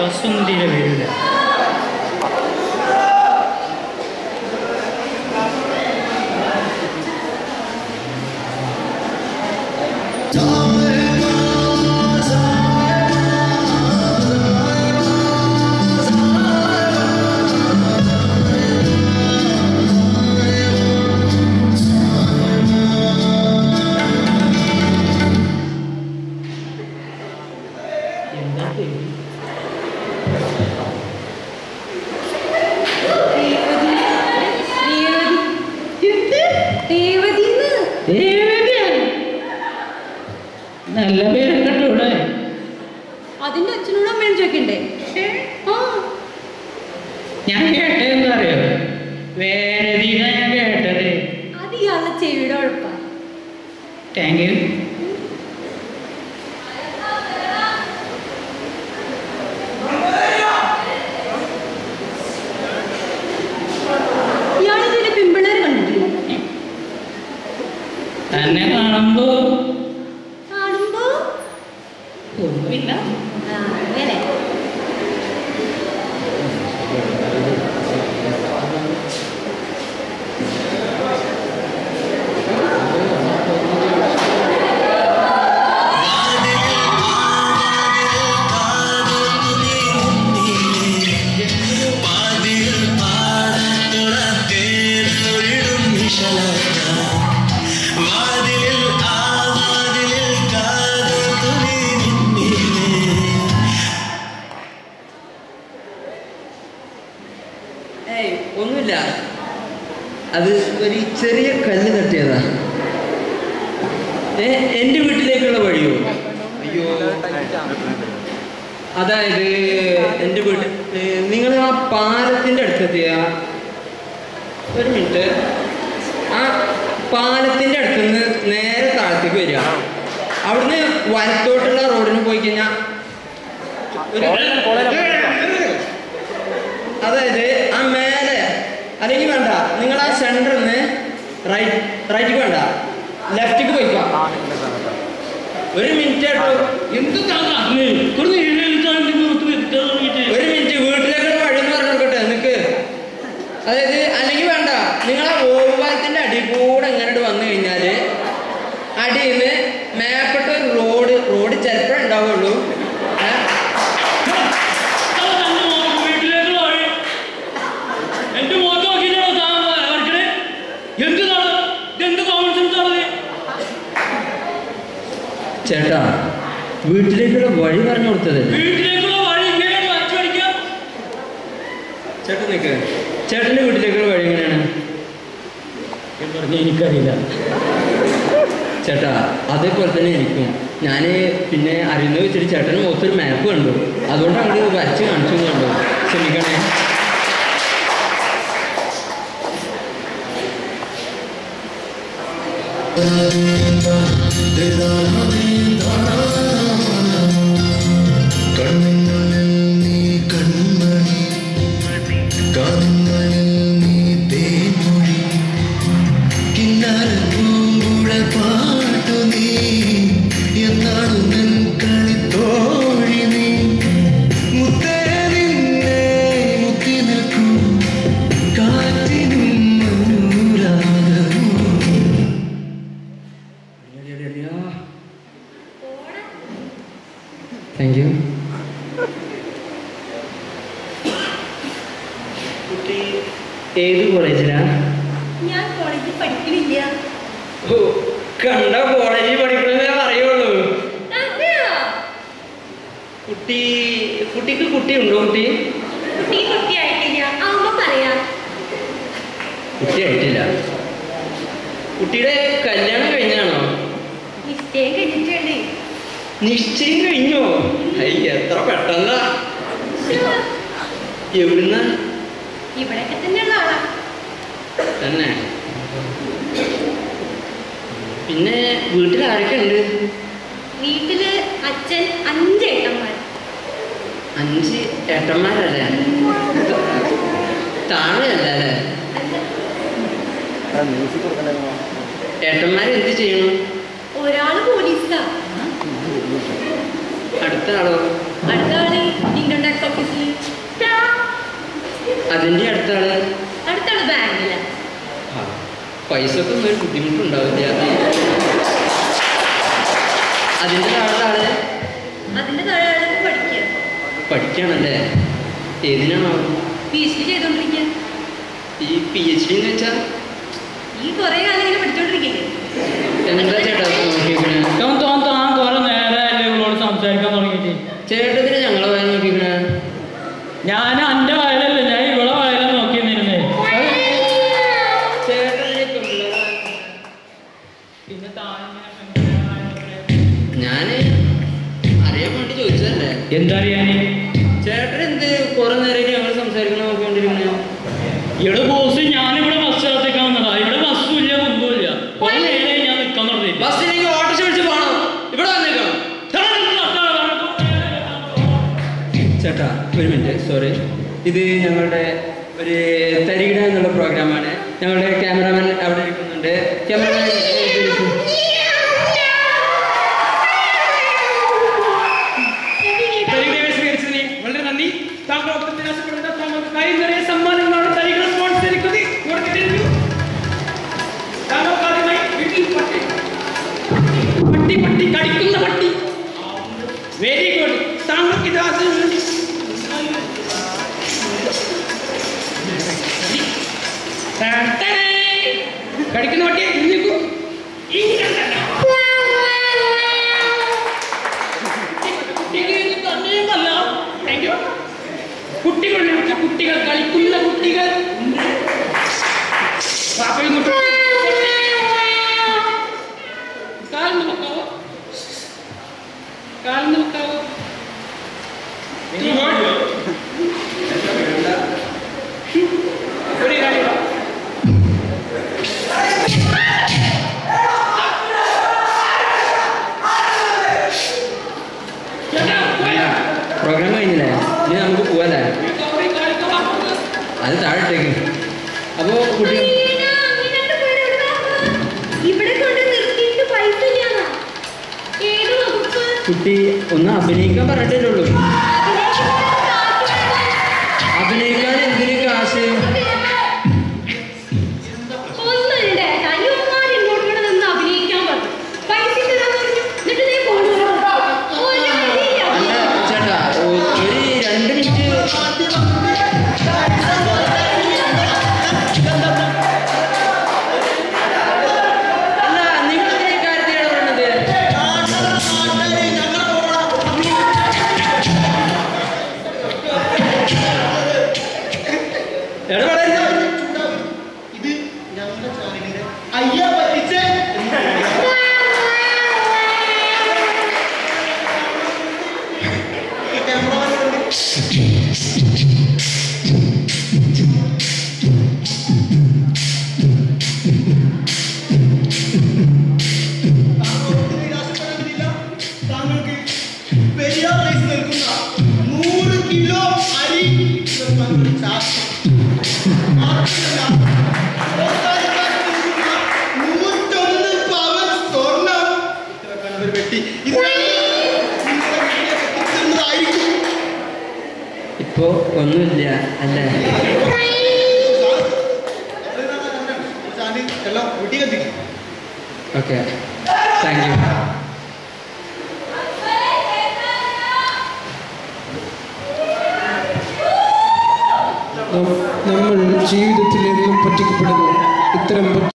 ബസ്സൊന്നും തീരെ വരില്ല എന്താ പേര്? ദേവതയാണ്. നല്ല പേരൊക്കെ ഇട്ടൂടെ അതിന്റെ അച്ഛനോടും അമ്മയും ചോദിക്കണ്ടേ ആ ഞാൻ കേട്ടതെന്ന് അറിയോ വേരതീന ഞാൻ കേട്ടത് അത് ഇയാളുടെ ചെവിയുടെ കുഴപ്പ താങ്ക് യു ഇയാൾ ഇതിന്റെ പിമ്പിള്ളേർ കണ്ടിട്ടില്ല തന്നെ കാണുമ്പോ കാണുമ്പോ ഒന്നുമില്ല ആ, അങ്ങനെ ഏയ് ഒന്നുമില്ല അത് ഒരു ചെറിയ കല്ല് തട്ടിയതാ ഏ എൻ്റെ വീട്ടിലേക്കുള്ള വഴിയോ അയ്യോ അതായത് എൻ്റെ വീട്ടിൽ നിങ്ങൾ ആ പാലത്തിൻ്റെ അടുത്തെത്തിയ ഒരു മിനിറ്റ് ആ പാലത്തിൻ്റെ അടുത്ത് നിന്ന് നേരെ താഴത്തേക്ക് വരിക അവിടുന്ന് വലത്തോട്ടുള്ള റോഡിന് പോയി കഴിഞ്ഞാൽ അതായത് ആ മേലെ അല്ലെങ്കിൽ വേണ്ട നിങ്ങൾ ആ സെന്ററിൽ നിന്ന് റൈറ്റ് റൈറ്റിക്ക് വേണ്ട ലെഫ്റ്റിക്ക് പോയിക്കോ ഒരു മിനിറ്റ് കേട്ടോ എന്ത് കാണുന്നു കുറച്ച് എഴുന്നേൽക്കാൻ പുറത്ത് വെക്കാൻ തുടങ്ങിയിട്ട് ഒരു മിനിറ്റ് വീട്ടിലേക്കുള്ള വഴി എന്ന് പറഞ്ഞു കൊടുക്കട്ടെ നിനക്ക് അതായത് അല്ലെങ്കിൽ വേണ്ട നിങ്ങൾ ആ ഓവുപാലത്തിന്റെ അടി കൂടെ ഇങ്ങനെ വന്നു കഴിഞ്ഞാല് അടിയിൽ നിന്ന് മേപ്പെട്ട ഒരു റോഡ് റോഡ് ചിലപ്പോഴേ ഉണ്ടാവുള്ളൂ ഏ? വീട്ടിലേക്ക് വഴി എന്റെ മുഖത്ത് നോക്കിയിട്ടാണോ താൻ വർക്കണേ എന്താണ് എന്ത് കോമൺ സെൻസ് ആണ് ചേട്ടാ വീട്ടിലേക്കുള്ള വഴി പറഞ്ഞു കൊടുത്തതല്ലേ വീട്ടിലേക്കുള്ള വഴി ഇങ്ങനെയാണ് വരച്ചു പഠിക്കാം ചേട്ടൻ നിൽക്ക് ചേട്ടൻ്റെ വീട്ടിലേക്കുള്ള വഴി എങ്ങനെയാണ് ഞാൻ പറഞ്ഞ എനിക്കറിയില്ല ചേട്ടാ അതേപോലെ തന്നെ എനിക്കും ഞാൻ പിന്നെ അറിയുന്നത് വെച്ചിട്ട് ചേട്ടന് മൊത്തൊരു മാപ്പ് കണ്ടു അതുകൊണ്ട് അങ്ങോട്ട് വരച്ച് കാണിച്ചു എന്ന് കണ്ടു ക്ഷമിക്കണേ കണ്ണുങ്ങളിൽ നീ കൺമണി കാതുങ്ങളിൽ നീ തേൻമൊഴി കിന്നാരപ്പൂങ്കുഴ പാട്ടു നീ എന്നാണു നൻ കളിത്തോഴി നീ മുത്തേ നിന്നെ മുത്തി നിൽക്കും കാറ്റിനും അനുരാഗവും താങ്ക് യു കുട്ടി ഏത് കോളേജിലാ ഞാൻ കോളേജിൽ പഠിക്കണില്ല ഓ കണ്ട കോളേജിൽ പഠിക്കണമെന്നേ അറിയുള്ളൂ അതെയോ കുട്ടി കുട്ടിക്ക് കുട്ടിയുണ്ടോ കുട്ടി കുട്ടി കുട്ടിയായിട്ടില്ല ആവുമ്പോ പറയാം കുട്ടിയായിട്ടില്ല കുട്ടിയുടെ കല്യാണം കഴിഞ്ഞാണോ നിശ്ചയം കഴിഞ്ഞിട്ടുണ്ട് നിശ്ചയം കഴിഞ്ഞോ ഐ എത്ര പെട്ടെന്നാ എവിടുന്ന ഇവിടെയൊക്കെ തന്നെയുള്ള ആളാ തന്നെ പിന്നെ വീട്ടിൽ ആരൊക്കെ ഉണ്ട് വീട്ടില് അച്ഛൻ അഞ്ച് ഏട്ടന്മാർ അഞ്ച് ഏട്ടന്മാരല്ലേ താഴെയല്ല അല്ലേ ഏട്ടന്മാർ എന്ത് ചെയ്യണു ഒരാള് പോലീസാ അടുത്ത ആളോ അടുത്ത ആള് ഇൻകം ടാക്സ് ഓഫീസർ അതിന്റെ അടുത്താണ് അടുത്താണ് ബാങ്കില് ആ, പൈസക്ക് ഒന്നും ഒരു ബുദ്ധിമുട്ടുണ്ടാവില്ല അതിന്റെ താഴത്താണ് അതിന്റെ താഴെ പഠിക്കുക പഠിക്കുകയാണല്ലേ ഏതിനാണോ പി എച്ച് ഡി ചെയ്തോണ്ടിരിക്കുക ഈ പി എച്ച് ഡി എന്ന് വെച്ചാൽ ഈ കുറെ കാലം ഇങ്ങനെ പഠിച്ചോണ്ടിരിക്കില്ലേ എന്താ ചേട്ടാ നോക്കിക്കണേ തോൻ തോൻ താൻ കുറെ നേരമല്ലേ ഇവളോട് സംസാരിക്കാൻ തുടങ്ങിയിട്ട് ചേട്ടത്തിന് ഞങ്ങളെ വായി നോക്കിക്കണേ ഞാൻ എന്റെ വയലല്ല ഞാൻ ഇവളെ വയല നോക്കി നിന്നേ ചേട്ടനെ പെൺപിള്ളേരെ പിന്നെ താൻ ഞാൻ അറിയാൻ വേണ്ടി ചോദിച്ചതല്ലേ എന്താ അറിയാന് ചേട്ടൻ എന്ത് കുറെ നേരം ഞങ്ങൾ സംസാരിക്കണ നോക്കിക്കൊണ്ടിരിക്കണേ ഇവിടെ ബോസ് ഞാനിവിടെ ബസ് കാത്തേക്കാൻ വന്നതാ ഇവിടെ ബസ്സും ഇല്ല ഒന്നും ഇല്ല കുറെ നേരം ഞാൻ നിക്കാൻ തുടങ്ങിയിട്ട് ബസ്സിലേക്ക് ഓട്ടോസ് വിളിച്ച് പോകണം ഇവിടെ വന്നേക്കണം ചേട്ടാ ഒരു മിനിറ്റ് സോറി ഇത് ഞങ്ങളുടെ ഒരു തരികിട എന്നുള്ള പ്രോഗ്രാമാണ് ഞങ്ങളുടെ ക്യാമറാമാൻ അവിടെ ഇരിക്കുന്നുണ്ട് ക്യാമറാമാൻ തരികിടയെ സ്വീകരിച്ചതിന് വളരെ നന്ദി താങ്കൾ ഒപ്പം നിരാശപ്പെടുന്ന താങ്കൾക്ക് കൈ നിറയെ സമ്മാനങ്ങളാണ് തരികിട സ്പോൺസർ ചെയ്തിരിക്കുന്നത് കൊടുത്തിരിക്കുന്നു താങ്കൾക്ക് ആദ്യമായി വീട്ടിൽ പട്ടി പട്ടി പട്ടി കടിക്കുന്ന പട്ടി വെരി ഗുഡ് താങ്കൾക്ക് ഇത് ആദ്യം ടാൻ ടാൻ. കടിക്കുന്ന പട്ടിയെ ഇരുന്നിക്കൂ കുട്ടികളുണ്ട് കുട്ടികൾ കളിക്കുന്ന കുട്ടികൾ പാപ്പയും കുട്ടി- കാലിന് വെക്കാവോ കാലിന് വെക്കാവോ ഒരു കാര്യം ചേട്ടാ പോയാ പ്രോഗ്രാം കഴിഞ്ഞില്ലേ ഇനി നമുക്ക് പോവല്ലേ ഈ കാലിക്ക് വാ. അത് താഴത്തേക്ക് അപ്പോൾ കുട്ടി വീണ, അങ്ങനെയാണ് പോയത് എവിടുന്നാ? ഇവിടെ കൊണ്ട് നിർത്തിയിട്ട് പൈസ ഇല്ലാന്നാ? ഏത് വകുപ്പ്? കുട്ടി ഒന്ന് അഭിനയിക്കാൻ പറഞ്ഞിട്ടേ ഉള്ളൂ അതിലേക്ക് കാശ് വേണം. അഭിനയിക്കാൻ എന്തിനു കാശ് ഒന്നുണ്ട് തനിമാർ ഇങ്ങോട്ട് കൂടെ നിന്ന് അഭിനയിക്കാൻ പറഞ്ഞു പൈസ തരാൻ പറഞ്ഞു എന്നിട്ട് നീ കൊണ്ടുവന്നു ഒരു വഴിയില്ല. അല്ല ചേട്ടാ ഒ- ഒരു രണ്ട് മിനിറ്റ് അല്ല നിങ്ങൾ ഈ കാര്യത്തിൽ ഇടപെടുന്നത് ഇടപെടരുത് ഇത് ഞങ്ങളുടെ ചാനലിന്റെ അയ്യ പറ്റിച്ചേ താങ്കൾക്ക് പെരിയാർ റൈസ് നൽകുന്ന നൂറ് കിലോ അരി താങ്കൾ ചാർജ് മാത്രമല്ല, ഓർക്കാനിക്കാൻ നൽകുന്ന നൂറ്റൊന്ന് പവൻ സ്വർണ്ണം ഇത്ര കണ്ടൊരു വെട്ടി ഇത് നിങ്ങളുടെ വീട്ടിലേക്ക് എത്തിച്ചിരുന്നതായിരിക്കും. ഇപ്പോ ഒന്നുമില്ല അല്ലേ ചാനൽ എല്ലാം വീട്ടിൽ എത്തിക്കും ഓക്കെ താങ്ക് യു നമ്മൾ ജീവിതത്തിൽ എന്നും പറ്റിക്കപ്പെടുന്നു ഇത്തരം